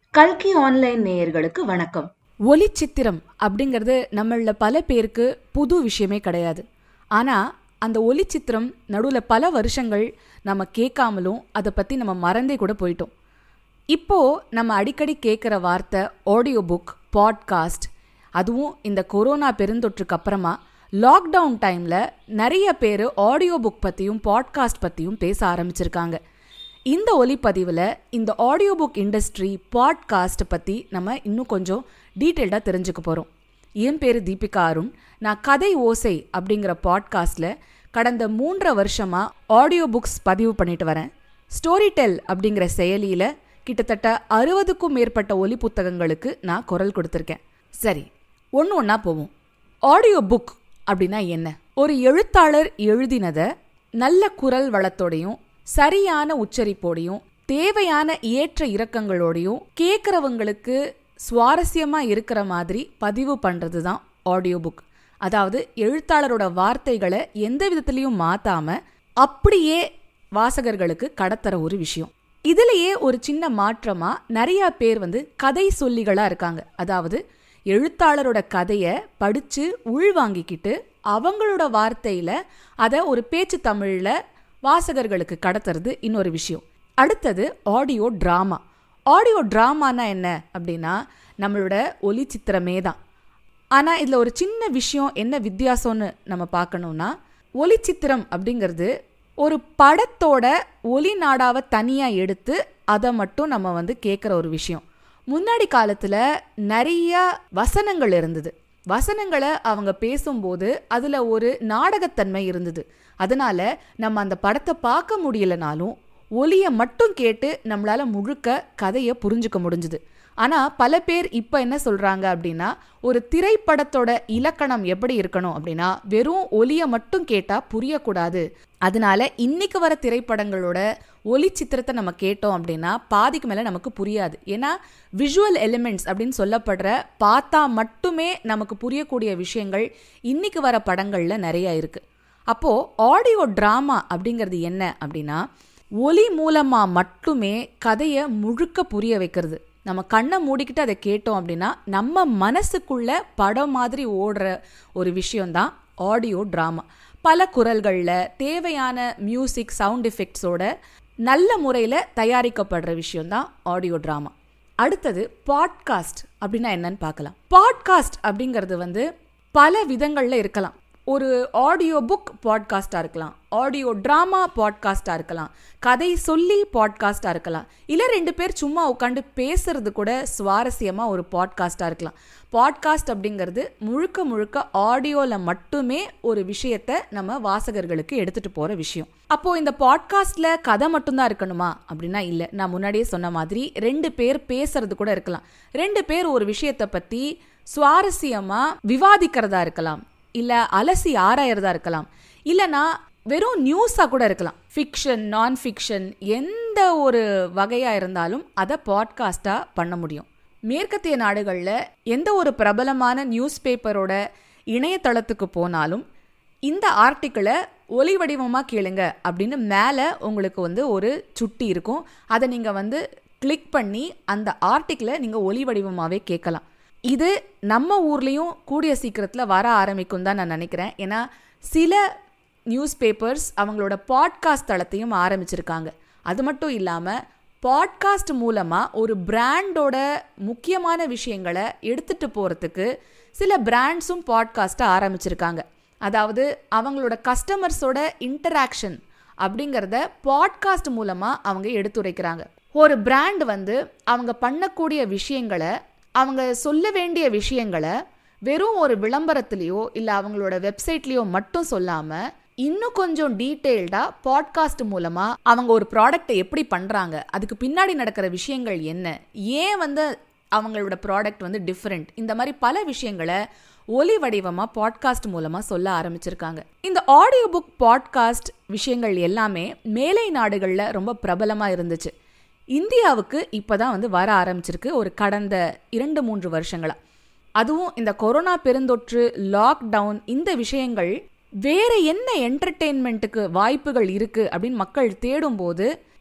கல்கி ஆன்லைன் நேயர்களுக்கு வணக்கம் ஒலிச்சித்திரம் அப்படிங்கிறது நம்மள பல பேருக்கு புது விஷயமே கிடையாது ஆனால் அந்த ஒலிச்சித்திரம் நடுவில் பல வருஷங்கள் நம்ம கேட்காமலும் அதை பற்றி நம்ம மறந்தே கூட போயிட்டோம் இப்போ நம்ம அடிக்கடி கேட்குற வார்த்தை ஆடியோ புக் பாட்காஸ்ட் அதுவும் இந்த கொரோனா பெருந்தொற்றுக்கு அப்புறமா லாக்டவுன் டைமில் நிறைய பேர் ஆடியோ புக் பற்றியும் பாட்காஸ்ட் பற்றியும் பேச ஆரம்பிச்சிருக்காங்க இந்த ஒலிப்பதிவில் இந்த ஆடியோ புக் இண்டஸ்ட்ரி பாட்காஸ்ட் பற்றி நம்ம இன்னும் கொஞ்சம் டீட்டெயில்டாக தெரிஞ்சுக்க போகிறோம் என் பேர் தீபிகா அருண் நான் கதை ஓசை அப்படிங்கிற பாட்காஸ்டில் கடந்த மூன்றரை வருஷமாக ஆடியோ புக்ஸ் பதிவு பண்ணிட்டு வரேன் ஸ்டோரி டெல் அப்படிங்கிற செயலியில் கிட்டத்தட்ட அறுபதுக்கும் மேற்பட்ட ஒலி புத்தகங்களுக்கு நான் குரல் கொடுத்துருக்கேன் சரி ஒன்று ஒன்றா போவோம் ஆடியோ புக் அப்படின்னா என்ன ஒரு எழுத்தாளர் எழுதினதை நல்ல குரல் வளத்தோடையும் சரியான உச்சரிப்போடையும் தேவையான ஏற்ற இறக்கங்களோடையும் கேட்குறவங்களுக்கு சுவாரஸ்யமா இருக்கிற மாதிரி பதிவு பண்றது தான் ஆடியோ புக் அதாவது எழுத்தாளரோட வார்த்தைகளை எந்த விதத்திலையும் மாத்தாம அப்படியே வாசகர்களுக்கு கடத்தர ஒரு விஷயம் இதுலயே ஒரு சின்ன மாற்றமா நிறைய பேர் வந்து கதை சொல்லிகளா இருக்காங்க அதாவது எழுத்தாளரோட கதையை படிச்சு உள்வாங்கிக்கிட்டு அவங்களோட வார்த்தையில அதை ஒரு பேச்சு தமிழ்ல வாசகர்களுக்கு கடத்துறது இன்னொரு விஷயம் அடுத்தது ஆடியோ டிராமா ஆடியோ டிராமானா என்ன அப்படின்னா நம்மளோட ஒலி சித்திரமே தான் ஆனால் இதில் ஒரு சின்ன விஷயம் என்ன வித்தியாசம்னு நம்ம பார்க்கணும்னா ஒலி சித்திரம் அப்படிங்கிறது ஒரு படத்தோட ஒலி நாடாவை தனியாக எடுத்து அதை மட்டும் நம்ம வந்து கேட்குற ஒரு விஷயம் முன்னாடி காலத்தில் நிறைய வசனங்கள் இருந்தது வசனங்களை அவங்க பேசும்போது அதில் ஒரு நாடகத்தன்மை இருந்தது அதனால நம்ம அந்த படத்தை பார்க்க முடியலனாலும் ஒலியை மட்டும் கேட்டு நம்மளால முழுக்க கதையை புரிஞ்சுக்க முடிஞ்சுது ஆனால் பல பேர் இப்போ என்ன சொல்கிறாங்க அப்படின்னா ஒரு திரைப்படத்தோட இலக்கணம் எப்படி இருக்கணும் அப்படின்னா வெறும் ஒலியை மட்டும் கேட்டால் புரியக்கூடாது அதனால இன்னைக்கு வர திரைப்படங்களோட ஒலி சித்திரத்தை நம்ம கேட்டோம் அப்படின்னா பாதிக்கு மேலே நமக்கு புரியாது ஏன்னா விஷுவல் எலிமெண்ட்ஸ் அப்படின்னு சொல்லப்படுற பார்த்தா மட்டுமே நமக்கு புரியக்கூடிய விஷயங்கள் இன்னைக்கு வர படங்களில் நிறைய இருக்குது அப்போது ஆடியோ ட்ராமா அப்படிங்கிறது என்ன அப்படின்னா ஒலி மூலமாக மட்டுமே கதையை முழுக்க புரிய வைக்கிறது நம்ம கண்ணை மூடிக்கிட்டு அதை கேட்டோம் அப்படின்னா நம்ம மனசுக்குள்ள படம் மாதிரி ஓடுற ஒரு விஷயம்தான் ஆடியோ ட்ராமா பல குரல்களில் தேவையான மியூசிக் சவுண்ட் எஃபெக்ட்ஸோட நல்ல முறையில் தயாரிக்கப்படுற விஷயம்தான் ஆடியோ ட்ராமா அடுத்தது பாட்காஸ்ட் அப்படின்னா என்னன்னு பார்க்கலாம் பாட்காஸ்ட் அப்படிங்கிறது வந்து பல விதங்களில் இருக்கலாம் ஒரு ஆடியோ புக் பாட்காஸ்டாக இருக்கலாம் ஆடியோ ட்ராமா பாட்காஸ்டாக இருக்கலாம் கதை சொல்லி பாட்காஸ்டாக இருக்கலாம் இல்லை ரெண்டு பேர் சும்மா உட்காந்து பேசுறது கூட சுவாரஸ்யமாக ஒரு பாட்காஸ்டாக இருக்கலாம் பாட்காஸ்ட் அப்படிங்கிறது முழுக்க முழுக்க ஆடியோவில் மட்டுமே ஒரு விஷயத்தை நம்ம வாசகர்களுக்கு எடுத்துகிட்டு போகிற விஷயம் அப்போது இந்த பாட்காஸ்டில் கதை மட்டும்தான் இருக்கணுமா அப்படின்னா இல்லை நான் முன்னாடியே சொன்ன மாதிரி ரெண்டு பேர் பேசுறது கூட இருக்கலாம் ரெண்டு பேர் ஒரு விஷயத்தை பற்றி சுவாரஸ்யமாக விவாதிக்கிறதா இருக்கலாம் இல்லை அலசி ஆராயறதா இருக்கலாம் இல்லைனா வெறும் நியூஸாக கூட இருக்கலாம் ஃபிக்ஷன் நான் ஃபிக்ஷன் எந்த ஒரு வகையாக இருந்தாலும் அதை பாட்காஸ்டாக பண்ண முடியும் மேற்கத்திய நாடுகளில் எந்த ஒரு பிரபலமான நியூஸ் பேப்பரோட இணையதளத்துக்கு போனாலும் இந்த ஆர்டிக்கிளை ஒலி வடிவமாக கேளுங்க அப்படின்னு மேலே உங்களுக்கு வந்து ஒரு சுட்டி இருக்கும் அதை நீங்கள் வந்து கிளிக் பண்ணி அந்த ஆர்டிக்கிளை நீங்கள் ஒலி வடிவமாகவே கேட்கலாம் இது நம்ம ஊர்லேயும் கூடிய சீக்கிரத்தில் வர ஆரம்பிக்கும் தான் நான் நினைக்கிறேன் ஏன்னா சில நியூஸ் பேப்பர்ஸ் அவங்களோட பாட்காஸ்ட் தளத்தையும் ஆரம்பிச்சிருக்காங்க அது மட்டும் இல்லாமல் பாட்காஸ்ட் மூலமாக ஒரு பிராண்டோட முக்கியமான விஷயங்களை எடுத்துகிட்டு போகிறதுக்கு சில பிராண்ட்ஸும் பாட்காஸ்ட்டை ஆரம்பிச்சிருக்காங்க அதாவது அவங்களோட கஸ்டமர்ஸோட இன்டராக்ஷன் அப்படிங்கிறத பாட்காஸ்ட் மூலமாக அவங்க எடுத்துரைக்கிறாங்க ஒரு பிராண்ட் வந்து அவங்க பண்ணக்கூடிய விஷயங்களை அவங்க சொல்ல வேண்டிய விஷயங்களை வெறும் ஒரு விளம்பரத்துலேயோ இல்லை அவங்களோட வெப்சைட்லேயோ மட்டும் சொல்லாமல் இன்னும் கொஞ்சம் டீட்டெயில்டாக பாட்காஸ்ட் மூலமாக அவங்க ஒரு ப்ராடக்டை எப்படி பண்ணுறாங்க அதுக்கு பின்னாடி நடக்கிற விஷயங்கள் என்ன ஏன் வந்து அவங்களோட ப்ராடக்ட் வந்து டிஃப்ரெண்ட் இந்த மாதிரி பல விஷயங்களை ஒலி வடிவமாக பாட்காஸ்ட் மூலமாக சொல்ல ஆரம்பிச்சிருக்காங்க இந்த ஆடியோ புக் பாட்காஸ்ட் விஷயங்கள் எல்லாமே மேலை நாடுகளில் ரொம்ப பிரபலமாக இருந்துச்சு இந்தியாவுக்கு இப்போ தான் வந்து வர ஆரம்பிச்சிருக்கு ஒரு கடந்த இரண்டு மூன்று வருஷங்களா அதுவும் இந்த கொரோனா பெருந்தொற்று லாக்டவுன் இந்த விஷயங்கள் வேற என்ன என்டர்டெயின்மெண்ட்டுக்கு வாய்ப்புகள் இருக்கு அப்படின்னு மக்கள் தேடும்போது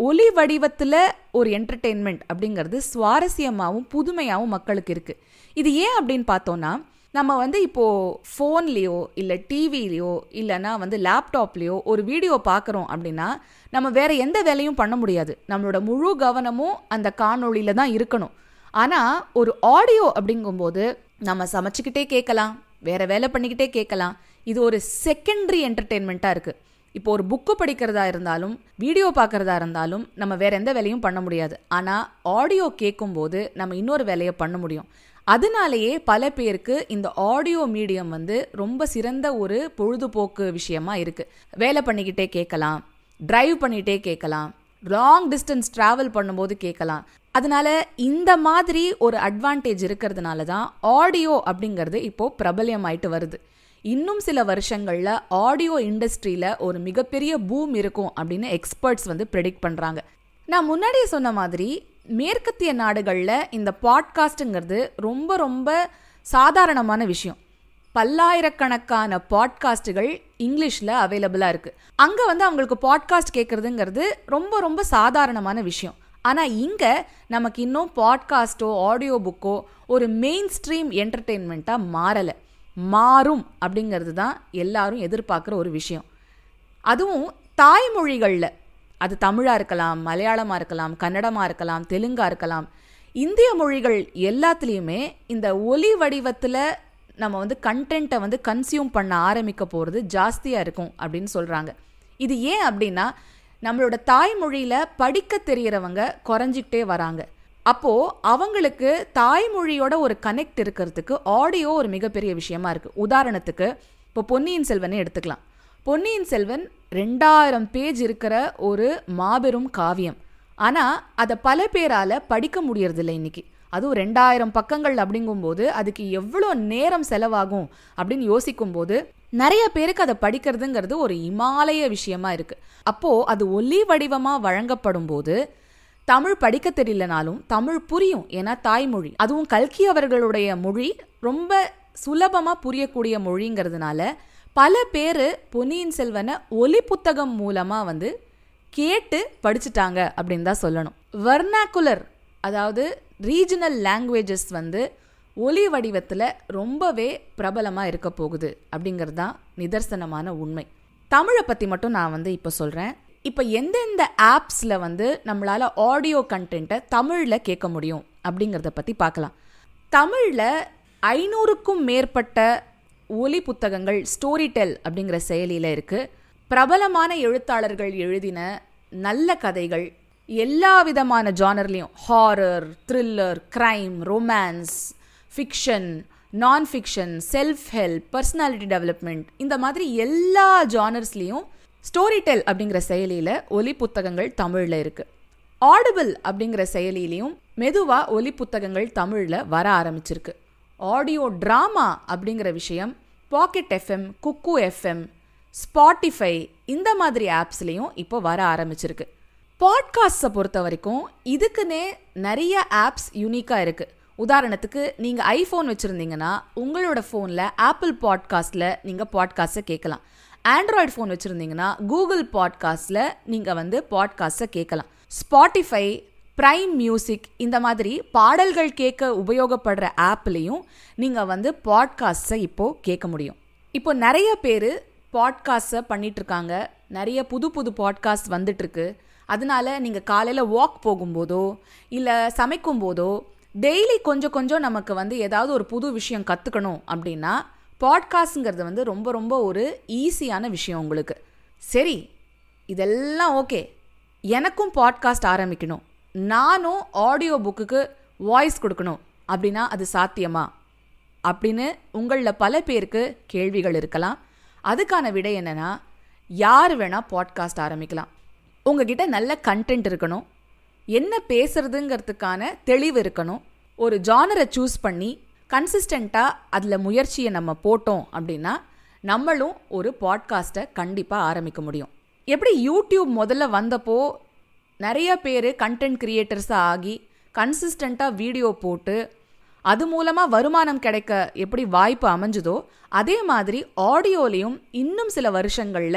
ஒலி வடிவத்தில் ஒரு என்டர்டெயின்மெண்ட் அப்படிங்கிறது சுவாரஸ்யமாகவும் புதுமையாகவும் மக்களுக்கு இருக்குது இது ஏன் அப்படின்னு பார்த்தோன்னா நம்ம வந்து இப்போது ஃபோன்லேயோ இல்லை டிவிலேயோ இல்லைன்னா வந்து லேப்டாப்லேயோ ஒரு வீடியோ பார்க்குறோம் அப்படின்னா நம்ம வேறு எந்த வேலையும் பண்ண முடியாது நம்மளோட முழு கவனமும் அந்த காணொளியில் தான் இருக்கணும் ஆனால் ஒரு ஆடியோ அப்படிங்கும்போது நம்ம சமைச்சிக்கிட்டே கேட்கலாம் வேறு வேலை பண்ணிக்கிட்டே கேட்கலாம் இது ஒரு செகண்டரி என்டர்டெயின்மெண்ட்டாக இருக்குது இப்போ ஒரு புக்கு படிக்கிறதா இருந்தாலும் வீடியோ பார்க்குறதா இருந்தாலும் நம்ம வேற எந்த வேலையும் பண்ண முடியாது ஆனால் ஆடியோ கேட்கும்போது நம்ம இன்னொரு வேலையை பண்ண முடியும் அதனாலேயே பல பேருக்கு இந்த ஆடியோ மீடியம் வந்து ரொம்ப சிறந்த ஒரு பொழுதுபோக்கு விஷயமா இருக்கு வேலை பண்ணிக்கிட்டே கேட்கலாம் டிரைவ் பண்ணிகிட்டே கேட்கலாம் லாங் டிஸ்டன்ஸ் ட்ராவல் பண்ணும்போது கேட்கலாம் அதனால இந்த மாதிரி ஒரு அட்வான்டேஜ் இருக்கிறதுனால தான் ஆடியோ அப்படிங்கிறது இப்போ பிரபல்யமாயிட்டு வருது இன்னும் சில வருஷங்களில் ஆடியோ இண்டஸ்ட்ரியில் ஒரு மிகப்பெரிய பூம் இருக்கும் அப்படின்னு எக்ஸ்பர்ட்ஸ் வந்து ப்ரெடிக்ட் பண்ணுறாங்க நான் முன்னாடியே சொன்ன மாதிரி மேற்கத்திய நாடுகளில் இந்த பாட்காஸ்ட்டுங்கிறது ரொம்ப ரொம்ப சாதாரணமான விஷயம் பல்லாயிரக்கணக்கான பாட்காஸ்ட்டுகள் இங்கிலீஷில் அவைலபிளாக இருக்குது அங்கே வந்து அவங்களுக்கு பாட்காஸ்ட் கேட்குறதுங்கிறது ரொம்ப ரொம்ப சாதாரணமான விஷயம் ஆனால் இங்கே நமக்கு இன்னும் பாட்காஸ்ட்டோ ஆடியோ புக்கோ ஒரு மெயின் ஸ்ட்ரீம் என்டர்டெயின்மெண்ட்டாக மாறலை மாறும் அப்படிங்கிறது தான் எல்லாரும் எதிர்பார்க்குற ஒரு விஷயம் அதுவும் தாய்மொழிகளில் அது தமிழாக இருக்கலாம் மலையாளமாக இருக்கலாம் கன்னடமாக இருக்கலாம் தெலுங்காக இருக்கலாம் இந்திய மொழிகள் எல்லாத்துலேயுமே இந்த ஒலி வடிவத்தில் நம்ம வந்து கண்டென்ட்டை வந்து கன்சியூம் பண்ண ஆரம்பிக்க போகிறது ஜாஸ்தியாக இருக்கும் அப்படின்னு சொல்கிறாங்க இது ஏன் அப்படின்னா நம்மளோட தாய்மொழியில் படிக்க தெரியறவங்க குறைஞ்சிக்கிட்டே வராங்க அப்போது அவங்களுக்கு தாய்மொழியோட ஒரு கனெக்ட் இருக்கிறதுக்கு ஆடியோ ஒரு மிகப்பெரிய விஷயமா இருக்குது உதாரணத்துக்கு இப்போ பொன்னியின் செல்வனை எடுத்துக்கலாம் பொன்னியின் செல்வன் ரெண்டாயிரம் பேஜ் இருக்கிற ஒரு மாபெரும் காவியம் ஆனால் அதை பல பேரால் படிக்க முடியறதில்ல இன்னைக்கு அதுவும் ரெண்டாயிரம் பக்கங்கள் அப்படிங்கும்போது அதுக்கு எவ்வளோ நேரம் செலவாகும் அப்படின்னு யோசிக்கும்போது நிறைய பேருக்கு அதை படிக்கிறதுங்கிறது ஒரு இமாலய விஷயமா இருக்கு அப்போ அது ஒலி வடிவமாக வழங்கப்படும் போது தமிழ் படிக்க தெரியலனாலும் தமிழ் புரியும் ஏன்னா தாய்மொழி அதுவும் கல்கி அவர்களுடைய மொழி ரொம்ப சுலபமாக புரியக்கூடிய மொழிங்கிறதுனால பல பேர் பொன்னியின் செல்வனை ஒலி புத்தகம் மூலமாக வந்து கேட்டு படிச்சுட்டாங்க அப்படின்னு தான் சொல்லணும் வர்னாக்குலர் அதாவது ரீஜனல் லாங்குவேஜஸ் வந்து ஒலி வடிவத்தில் ரொம்பவே பிரபலமாக இருக்க போகுது அப்படிங்கிறது தான் நிதர்சனமான உண்மை தமிழை பற்றி மட்டும் நான் வந்து இப்போ சொல்கிறேன் இப்போ எந்தெந்த ஆப்ஸில் வந்து நம்மளால் ஆடியோ கண்டென்ட்டை தமிழில் கேட்க முடியும் அப்படிங்கிறத பற்றி பார்க்கலாம் தமிழில் ஐநூறுக்கும் மேற்பட்ட ஒலி புத்தகங்கள் ஸ்டோரி டெல் அப்படிங்கிற செயலியில் இருக்குது பிரபலமான எழுத்தாளர்கள் எழுதின நல்ல கதைகள் எல்லா விதமான ஜானர்லேயும் horror thriller crime romance fiction non fiction self help personality development இந்த மாதிரி எல்லா ஜானர்ஸ்லேயும் ஸ்டோரி டெல் அப்படிங்கிற செயலியில் ஒலி புத்தகங்கள் தமிழில் இருக்குது ஆடிபிள் அப்படிங்கிற செயலிலையும் மெதுவாக ஒலி புத்தகங்கள் தமிழில் வர ஆரம்பிச்சிருக்கு ஆடியோ ட்ராமா அப்படிங்கிற விஷயம் pocket FM Kuku FM Spotify இந்த மாதிரி ஆப்ஸ்லேயும் இப்போ வர ஆரம்பிச்சிருக்கு பாட்காஸ்ட்டை பொறுத்த வரைக்கும் இதுக்குன்னே நிறைய ஆப்ஸ் யூனிக்காக இருக்குது உதாரணத்துக்கு நீங்கள் ஐஃபோன் வச்சுருந்தீங்கன்னா உங்களோட ஃபோனில் ஆப்பிள் பாட்காஸ்ட்டில் நீங்கள் பாட்காஸ்ட்டை கேட்கலாம் ஆண்ட்ராய்டு ஃபோன் வச்சுருந்தீங்கன்னா கூகுள் பாட்காஸ்ட்டில் நீங்கள் வந்து பாட்காஸ்ட்டை கேட்கலாம் ஸ்பாட்டிஃபை ப்ரைம் மியூசிக் இந்த மாதிரி பாடல்கள் கேட்க உபயோகப்படுற ஆப்லேயும் நீங்கள் வந்து பாட்காஸ்ட்டை இப்போது கேட்க முடியும் இப்போ நிறைய பேர் பாட்காஸ்ட்டை பண்ணிகிட்ருக்காங்க நிறைய புது புது பாட்காஸ்ட் வந்துட்டுருக்கு அதனால நீங்கள் காலையில் வாக் போகும்போதோ இல்லை சமைக்கும் போதோ டெய்லி கொஞ்சம் கொஞ்சம் நமக்கு வந்து ஏதாவது ஒரு புது விஷயம் கற்றுக்கணும் அப்படின்னா பாட்காஸ்ட்ங்கிறது வந்து ரொம்ப ரொம்ப ஒரு ஈஸியான விஷயம் உங்களுக்கு சரி இதெல்லாம் ஓகே எனக்கும் பாட்காஸ்ட் ஆரம்பிக்கணும் நானும் ஆடியோ புக்குக்கு வாய்ஸ் கொடுக்கணும் அப்படின்னா அது சாத்தியமா அப்படின்னு உங்களில் பல பேருக்கு கேள்விகள் இருக்கலாம் அதுக்கான விடை என்னென்னா யார் வேணால் பாட்காஸ்ட் ஆரம்பிக்கலாம் உங்ககிட்ட நல்ல கண்டென்ட் இருக்கணும் என்ன பேசுறதுங்கிறதுக்கான தெளிவு இருக்கணும் ஒரு ஜானரை சூஸ் பண்ணி கன்சிஸ்டண்ட்டாக அதில் முயற்சியை நம்ம போட்டோம் அப்படின்னா நம்மளும் ஒரு பாட்காஸ்ட்டை கண்டிப்பாக ஆரம்பிக்க முடியும் எப்படி யூடியூப் முதல்ல வந்தப்போ நிறைய பேர் கண்டென்ட் கிரியேட்டர்ஸாக ஆகி கன்சிஸ்டண்ட்டாக வீடியோ போட்டு அது மூலமாக வருமானம் கிடைக்க எப்படி வாய்ப்பு அமைஞ்சுதோ அதே மாதிரி ஆடியோலையும் இன்னும் சில வருஷங்களில்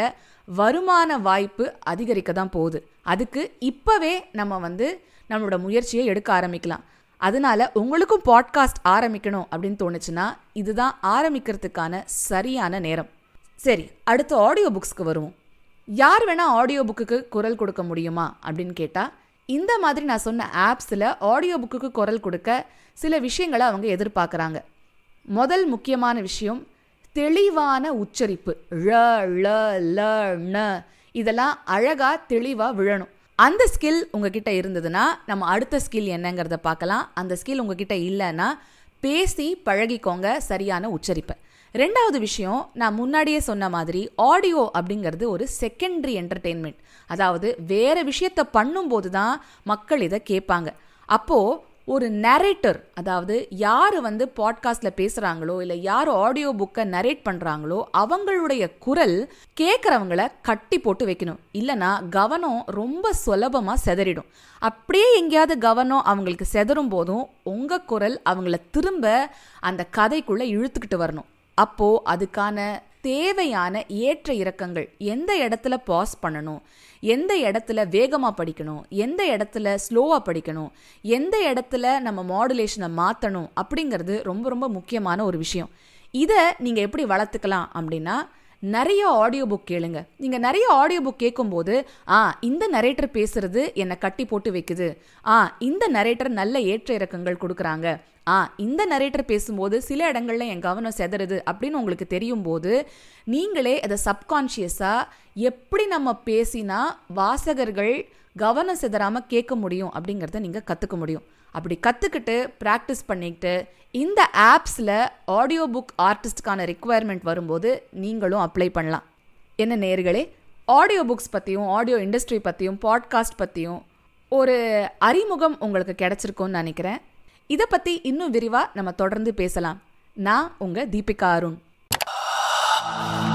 வருமான வாய்ப்பு அதிகரிக்க தான் போகுது அதுக்கு இப்போவே நம்ம வந்து நம்மளோட முயற்சியை எடுக்க ஆரம்பிக்கலாம் அதனால உங்களுக்கும் பாட்காஸ்ட் ஆரம்பிக்கணும் அப்படின்னு தோணுச்சுன்னா இதுதான் ஆரம்பிக்கிறதுக்கான சரியான நேரம் சரி அடுத்து ஆடியோ புக்ஸ்க்கு வருவோம் யார் வேணால் ஆடியோ புக்குக்கு குரல் கொடுக்க முடியுமா அப்படின்னு கேட்டால் இந்த மாதிரி நான் சொன்ன ஆப்ஸில் ஆடியோ புக்குக்கு குரல் கொடுக்க சில விஷயங்களை அவங்க எதிர்பார்க்குறாங்க முதல் முக்கியமான விஷயம் தெளிவான உச்சரிப்பு ழ ள ல ண இதெல்லாம் அழகா தெளிவா விழணும் அந்த ஸ்கில் உங்ககிட்ட இருந்ததுன்னா நம்ம அடுத்த ஸ்கில் என்னங்கிறத பார்க்கலாம் அந்த ஸ்கில் உங்ககிட்ட இல்லைன்னா பேசி பழகிக்கோங்க சரியான உச்சரிப்பை ரெண்டாவது விஷயம் நான் முன்னாடியே சொன்ன மாதிரி ஆடியோ அப்படிங்கிறது ஒரு செகண்டரி என்டர்டெயின்மெண்ட் அதாவது வேற விஷயத்த பண்ணும்போது தான் மக்கள் இதை கேட்பாங்க அப்போது ஒரு நரேட்டர் அதாவது யார் வந்து பாட்காஸ்டில் பேசுகிறாங்களோ இல்லை யார் ஆடியோ புக்கை நரேட் பண்ணுறாங்களோ அவங்களுடைய குரல் கேட்குறவங்கள கட்டி போட்டு வைக்கணும் இல்லைனா கவனம் ரொம்ப சுலபமாக செதறிடும் அப்படியே எங்கேயாவது கவனம் அவங்களுக்கு செதறும் போதும் உங்கள் குரல் அவங்கள திரும்ப அந்த கதைக்குள்ளே இழுத்துக்கிட்டு வரணும் அப்போது அதுக்கான தேவையான ஏற்ற இறக்கங்கள் எந்த இடத்துல பாஸ் பண்ணணும் எந்த இடத்துல வேகமாக படிக்கணும் எந்த இடத்துல ஸ்லோவாக படிக்கணும் எந்த இடத்துல நம்ம மாடுலேஷனை மாற்றணும் அப்படிங்கிறது ரொம்ப ரொம்ப முக்கியமான ஒரு விஷயம் இதை நீங்கள் எப்படி வளர்த்துக்கலாம் அப்படின்னா நிறைய ஆடியோ புக் கேளுங்க நீங்கள் நிறைய ஆடியோ புக் கேட்கும்போது ஆ இந்த நரேட்டர் பேசுறது என்னை கட்டி போட்டு வைக்குது ஆ இந்த நரேட்டர் நல்ல ஏற்ற இறக்கங்கள் கொடுக்குறாங்க ஆ இந்த நரேட்டர் பேசும்போது சில இடங்கள்ல என் கவனம் செதறுது அப்படின்னு உங்களுக்கு தெரியும் போது நீங்களே அதை சப்கான்ஷியஸாக எப்படி நம்ம பேசினா வாசகர்கள் கவனம் செதறாமல் கேட்க முடியும் அப்படிங்கிறத நீங்கள் கற்றுக்க முடியும் அப்படி கற்றுக்கிட்டு ப்ராக்டிஸ் பண்ணிக்கிட்டு இந்த ஆப்ஸில் ஆடியோ புக் ஆர்டிஸ்ட்கான ரெக்குவயர்மெண்ட் வரும்போது நீங்களும் அப்ளை பண்ணலாம் என்ன நேர்களே ஆடியோ புக்ஸ் பற்றியும் ஆடியோ இண்டஸ்ட்ரி பற்றியும் பாட்காஸ்ட் பற்றியும் ஒரு அறிமுகம் உங்களுக்கு கிடைச்சிருக்கும்னு நினைக்கிறேன் இதை பற்றி இன்னும் விரிவாக நம்ம தொடர்ந்து பேசலாம் நான் உங்கள் தீபிகா அருண்